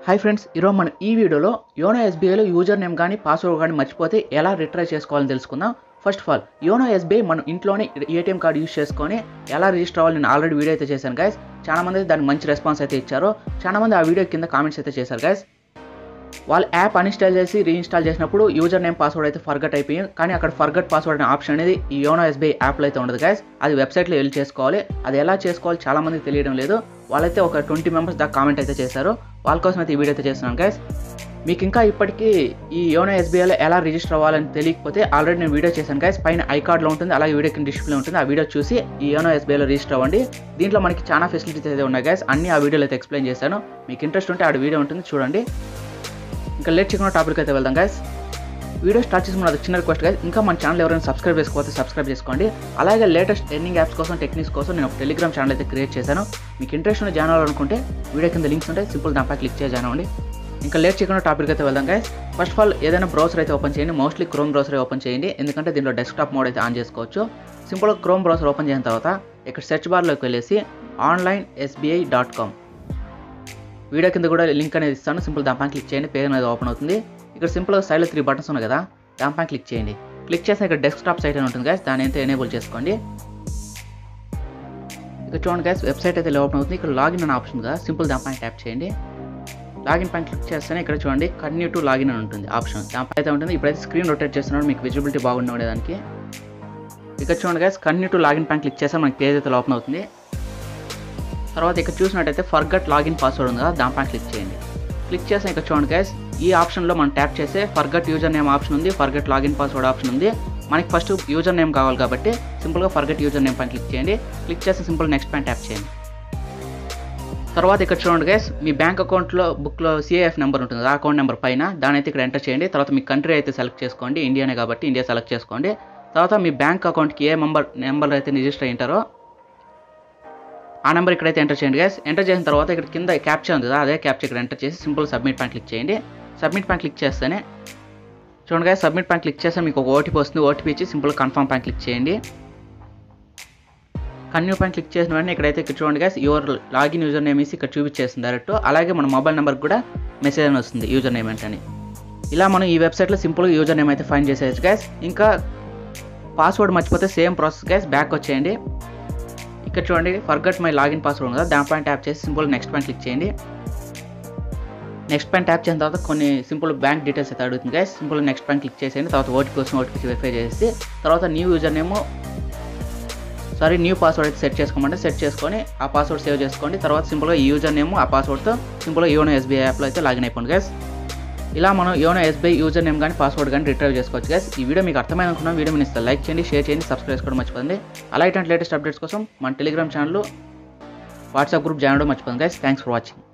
hi friends ఈరోజు మనం ఈ వీడియోలో యోనో ఎస్బీఐలో యూజర్ నేమ్ కానీ పాస్వర్డ్ కానీ మర్చిపోతే ఎలా రిట్రై చేసుకోవాలని తెలుసుకుందాం first of all YONO SBI మనం ఇంట్లోనే ఏటీఎం కార్డు యూస్ చేసుకొని ఎలా రిజిస్టర్ అవ్వాలి నేను ఆల్రెడీ వీడియో అయితే చేశాను గైస్ చాలా మంది దానికి మంచి రెస్పాన్స్ అయితే ఇచ్చారు చాలా మంది ఆ వీడియో కింద కామెంట్స్ అయితే చేశారు గైస్ వాళ్ళు యాప్ అన్ఇన్స్టాల్ చేసి రీఇన్స్టాల్ చేసినప్పుడు యూజర్ నేమ్ పాస్వర్డ్ అయితే ఫర్గట్ అయిపోయింది కానీ అక్కడ ఫర్గట్ పాస్వర్డ్ అనే ఆప్షన్ అనేది ఈ యోనో ఎస్బీఐ యాప్లో అయితే ఉండదు గైస్ అది వెబ్సైట్లో వెళ్ళి చేసుకోవాలి అది ఎలా చేసుకోవాలి చాలా మందికి తెలియడం లేదు వాళ్ళైతే ఒక ట్వంటీ మెంబర్స్ దాకా కామెంట్ అయితే చేశారు వాళ్ళ కోసం అయితే ఈ వీడియో అయితే చేస్తున్నాను గైస్ మీకు ఇంకా ఇప్పటికీ ఈ యోనో ఎస్బీఐలో ఎలా రిజిస్టర్ అవ్వాలని తెలియకపోతే ఆల్రెడీ నేను వీడియో చేశాను గైస్ పైన ఐ కార్డ్లో ఉంటుంది అలాగే వీడియో కింద డిస్ప్లే ఉంటుంది ఆ వీడియో చూసి ఈ యోనో ఎస్బీఐలో రిజిస్టర్ అవ్వండి దీంట్లో మనకి చాలా ఫెసిలిటీస్ అయితే ఉన్నాయి గైస్ అన్ని ఆ వీడియోలో అయితే ఎక్స్ప్లెయిన్ చేశాను మీకు ఇంట్రెస్ట్ ఉంటే ఆ వీడియో ఉంటుంది చూడండి ఇంకా లేట్ చేయకుండా టాపిక్ అయితే వెళ్దాం గైస్ వీడియో స్టార్ట్ చేసి మనకు చిన్న రిక్వెస్ట్ గైస్ ఇంకా మన ఛానల్ ఎవరైనా సబ్స్క్రైబ్ చేసుకోకపోతే సబ్స్క్రైబ్ చేసుకోండి అలాగే లేటెస్ట్ ఎర్నింగ్ యాప్స్ కోసం టెక్నిక్స్ కోసం నేను ఒక టెలిగ్రామ్ ఛానల్ అయితే క్రియేట్ చేశాను మీకు ఇంట్రెస్ట్ ఉన్న జాయిన్ అవ్వాలనుకుంటే వీడియో కింద లింక్స్ ఉంటాయి సింపుల్ దానిపై క్లిక్ చేసి జాయిన్ అవ్వండి ఇంకా లేట్ చేయకుండా టాపిక్ అయితే వెళ్దాం గైస్ ఫస్ట్ ఆఫ్ ఆల్ ఏదైనా బ్రౌజర్ అయితే ఓపెన్ చేయండి మోస్ట్లీ క్రోమ్ బ్రౌజర్ ఓపెన్ చేయండి ఎందుకంటే దీంట్లో డెస్క్టాప్ మోడ్ అయితే ఆన్ చేసుకోవచ్చు సింపుల్గా క్రోమ్ బ్రౌజర్ ఓపెన్ చేసిన తర్వాత ఇక్కడ సెర్చ్ బార్లోకి వెళ్ళేసి online SBI dot com video కింద కూడా లింక్ అనేది ఇస్తాను సింపుల్ దానిపైన క్లిక్ చేయండి పేజ్ అనేది ఓపెన్ అవుతుంది ఇక్కడ సింపుల్గా సైడ్లో త్రీ బటన్స్ ఉన్నాయి కదా దానిపైన క్లిక్ చేయండి క్లిక్ చేస్తే ఇక్కడ డెస్క్టాప్ సైట్ అని ఉంటుంది గైస్ దాని అయితే ఎనేబుల్ చేసుకోండి ఇక్కడ చూడండి గైస్ వెబ్సైట్ అయితే ఓపెన్ అవుతుంది ఇక్కడ లాగిన్ అనే ఆప్షన్ కదా సింపుల్ దానిపైన ట్యాప్ చేయండి లాగిన్ పైన క్లిక్ చేస్తేనే ఇక్కడ చూడండి కన్యూ టు లాగిన్ అని ఉంటుంది ఆప్షన్ దానిపై అయితే ఉంటుంది ఇప్పుడైతే స్క్రీన్ రొటేట్ చేస్తున్నాడు మీకు విజిబిలిటీ బాగుండే దానికి ఇక్కడ చూడండి గైస్ కన్యూ టు లాగిన్ పైన క్లిక్ చేస్తే మనకి పేజ్ అయితే ఓపెన్ అవుతుంది తర్వాత ఇక్కడ చూసినట్టయితే ఫర్గట్ లాగిన్ పాస్వర్డ్ ఉంది కదా దానిపైన క్లిక్ చేయండి క్లిక్ చేస్తే ఇక్కడ చూడండి గైస్ ఈ ఆప్షన్లో మనం ట్యాప్ చేస్తే ఫర్గట్ యూజర్ నేమ్ ఆప్షన్ ఉంది ఫర్గట్ లాగిన్ పాస్వర్డ్ ఆప్షన్ ఉంది మనకి ఫస్ట్ యూజర్ నేమ్ కావాలి కాబట్టి సింపుల్గా ఫర్గట్ యూజర్ నేమ్ పైన క్లిక్ చేయండి క్లిక్ చేస్తే సింపుల్ నెక్స్ట్ పైన ట్యాప్ చేయండి తర్వాత ఇక్కడ చూడండి గైస్ మీ బ్యాంక్ అకౌంట్లో బుక్లో సిఐఎఫ్ నెంబర్ ఉంటుంది ఆ అకౌంట్ నెంబర్ పైన దాని అయితే ఇక్కడ ఎంటర్ చేయండి తర్వాత మీ కంట్రీ అయితే సెలెక్ట్ చేసుకోండి ఇండియానే కాబట్టి ఇండియా సెలెక్ట్ చేసుకోండి తర్వాత మీ బ్యాంక్ అకౌంట్కి ఏ మెంబర్ నెంబర్ అయితే రిజిస్టర్ అయ్యింటారో ఆ నెంబర్ ఇక్కడైతే ఎంటర్ చేయండి గైస్ ఎంటర్ చేసిన తర్వాత ఇక్కడ కింద క్యాప్చర్ ఉంది కదా అదే క్యాప్చర్ ఇక్కడ ఎంటర్ చేసి సింపుల్ సబ్మిట్ పైన క్లిక్ చేయండి సబ్మిట్ పైన క్లిక్ చేస్తేనే చూడండి గైస్ సబ్మిట్ పైన క్లిక్ చేస్తే మీకు ఒక ఓటీపీ వస్తుంది ఓటీపీ ఇచ్చి సింపుల్ కన్ఫర్మ్ పైన క్లిక్ చేయండి కన్యూ పైన క్లిక్ చేసిన వెంటనే ఇక్కడైతే ఇక్కడ చూడండి guys your login user name వేసి ఇక్కడ చూపించేస్తుంది డైరెక్ట్ అలాగే మన మొబైల్ నెంబర్కి కూడా మెసేజ్ అని వస్తుంది యూజర్ నేమ్ ఏంటని ఇలా మనం ఈ వెబ్సైట్లో సింపుల్గా యూజర్ నేమ్ అయితే ఫైన్ చేసేయచ్చు గైస్ ఇంకా పాస్వర్డ్ మర్చిపోతే సేమ్ ప్రాసెస్ గైస్ బ్యాక్ వచ్చేయండి ఇక్కడ చూడండి ఫర్గట్ మై లాగిన్ పాస్వర్డ్ ఉంది కదా దానిపైన ట్యాప్ చేసి సింపుల్ నెక్స్ట్ పైన క్లిక్ చేయండి నెక్స్ట్ పైన ట్యాప్ చేసిన తర్వాత కొన్ని సింపుల్ బ్యాంక్ డీటెయిల్స్ అయితే అడుగుతుంది గైస్ సింపుల్ నెక్స్ట్ పైన క్లిక్ చేసేయండి తర్వాత ఓటీపీ కోసం ఓటీపీ వెరిఫై చేసి తర్వాత new user name sorry new password అయితే సెట్ చేసుకోమంటే సెట్ చేసుకొని ఆ పాస్వర్డ్ సేవ్ చేసుకోండి తర్వాత సింపుల్గా ఈ యూజర్ నేమ్ ఆ పాస్వర్డ్తో సింపుల్గా యోనో ఎస్బీఐ యాప్లో అయితే లాగిన్ అయిపోండి గైస్ ఇలా మనం యోనో ఎస్బీఐ యూజర్ నేమ్ కానీ పాస్వర్డ్ కానీ రిట్రైవ్ చేసుకోవచ్చు గైస్ ఈ వీడియో మీకు అర్థమైన అనుకున్న వీడియో మీరు ఇస్తారు లైక్ చేయండి షేర్ చేయండి సబ్స్క్రైబ్ చేసుకోవడం మర్చిపోతుంది అలా ఇట్లాంటి లేటెస్ట్ అప్డేట్స్ కోసం మన Telegram channel WhatsApp group join అవ్వడం మర్చిపోతుంది గైస్ థ్యాంక్స్ ఫర్ వాచింగ్